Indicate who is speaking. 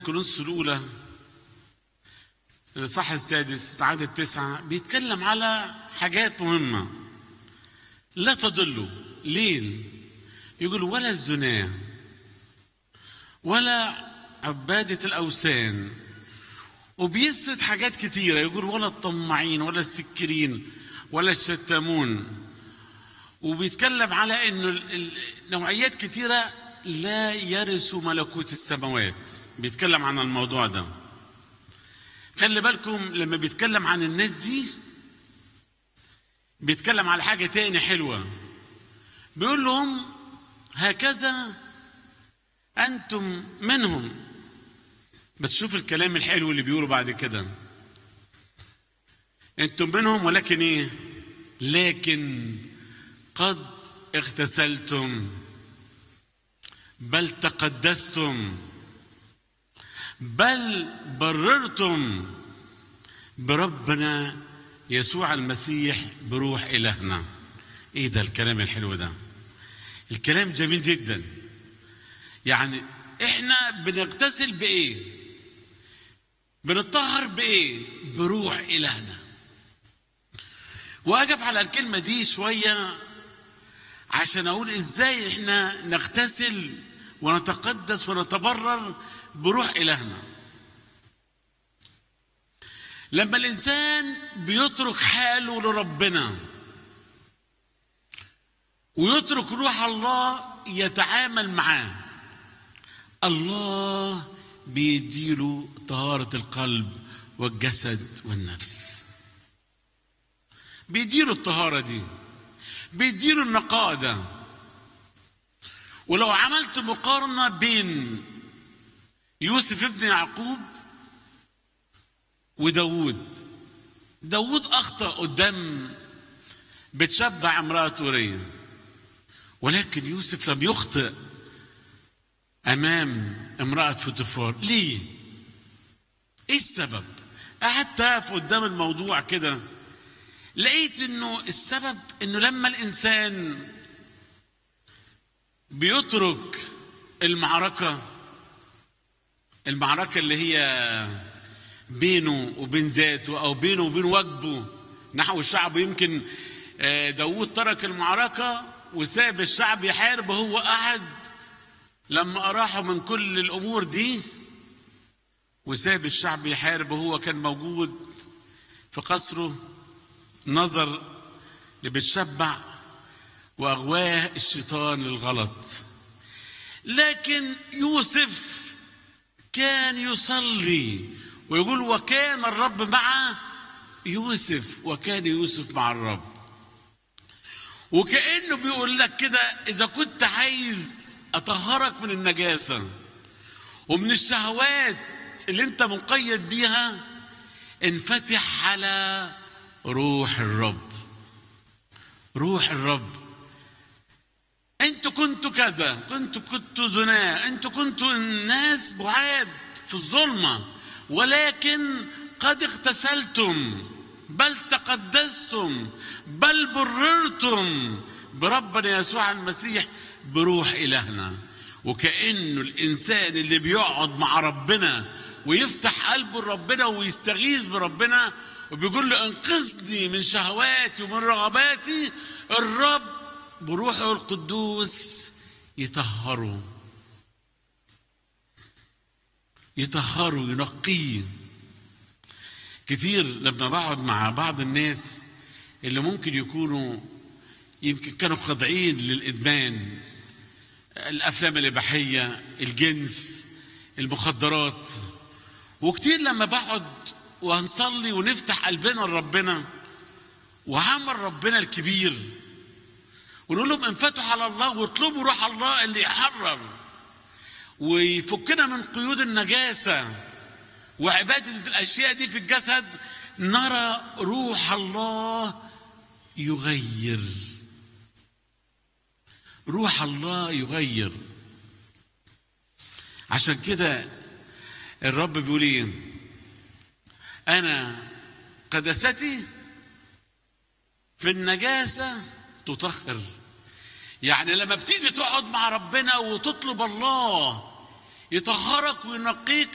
Speaker 1: كورنثوس الأولى الإصحاح السادس عدد تسعة بيتكلم على حاجات مهمة لا تضلوا ليه؟ يقول ولا الزنا ولا عبادة الأوثان وبيسرد حاجات كتيرة يقول ولا الطماعين ولا السكرين ولا الشتامون وبيتكلم على انه ال- ال- نوعيات كتيرة لا يرثوا ملكوت السماوات بيتكلم عن الموضوع ده خلي بالكم لما بيتكلم عن الناس دي بيتكلم على حاجة تاني حلوة بيقول لهم هكذا أنتم منهم بس شوف الكلام الحلو اللي بيقوله بعد كده أنتم منهم ولكن إيه لكن قد اغتسلتم بل تقدستم بل بررتم بربنا يسوع المسيح بروح إلهنا ايه ده الكلام الحلو ده الكلام جميل جدا يعني احنا بنغتسل بايه بنطهر بايه بروح إلهنا واقف على الكلمة دي شوية عشان اقول ازاي احنا نغتسل ونتقدس ونتبرر بروح إلهنا لما الإنسان بيترك حاله لربنا ويترك روح الله يتعامل معاه الله بيديله طهارة القلب والجسد والنفس بيديله الطهارة دي بيديله النقاء ده ولو عملت مقارنة بين يوسف ابن يعقوب وداوود داوود أخطأ قدام بتشبع امرأة أورية ولكن يوسف لم يخطئ أمام امرأة فوتيفار ليه؟ إيه السبب؟ قعدت أقف قدام الموضوع كده لقيت إنه السبب إنه لما الإنسان بيترك المعركة المعركة اللي هي بينه وبين ذاته أو بينه وبين واجبه نحو الشعب يمكن آه، داوود ترك المعركة وساب الشعب يحارب وهو قعد لما أراحوا من كل الأمور دي وساب الشعب يحارب وهو كان موجود في قصره نظر لبتشبع وأغواه الشيطان للغلط لكن يوسف كان يصلي ويقول وكان الرب مع يوسف وكان يوسف مع الرب وكأنه بيقول لك كده إذا كنت عايز أطهرك من النجاسة ومن الشهوات اللي أنت مقيد بيها انفتح على روح الرب روح الرب انتوا كنتوا كذا كنتوا كنتوا زناة انتوا كنتوا الناس بعاد في الظلمة ولكن قد اغتسلتم بل تقدستم بل بررتم بربنا يسوع المسيح بروح إلهنا وكأنه الإنسان اللي بيقعد مع ربنا ويفتح قلبه لربنا ويستغيث بربنا وبيقول له انقذني من شهواتي ومن رغباتي الرب بروحه القدوس يطهره يطهره ينقيه كتير لما بقعد مع بعض الناس اللي ممكن يكونوا يمكن كانوا خاضعين للإدمان الأفلام الإباحية الجنس المخدرات وكتير لما بقعد وهنصلي ونفتح قلبنا لربنا وعمل ربنا الكبير ونقول لهم انفتحوا على الله واطلبوا روح الله اللي يحرر ويفكنا من قيود النجاسة وعبادة الأشياء دي في الجسد نرى روح الله يغير روح الله يغير عشان كده الرب بيقول ايه انا قدستي في النجاسه تطهر يعني لما بتيجي تقعد مع ربنا وتطلب الله يطهرك وينقيك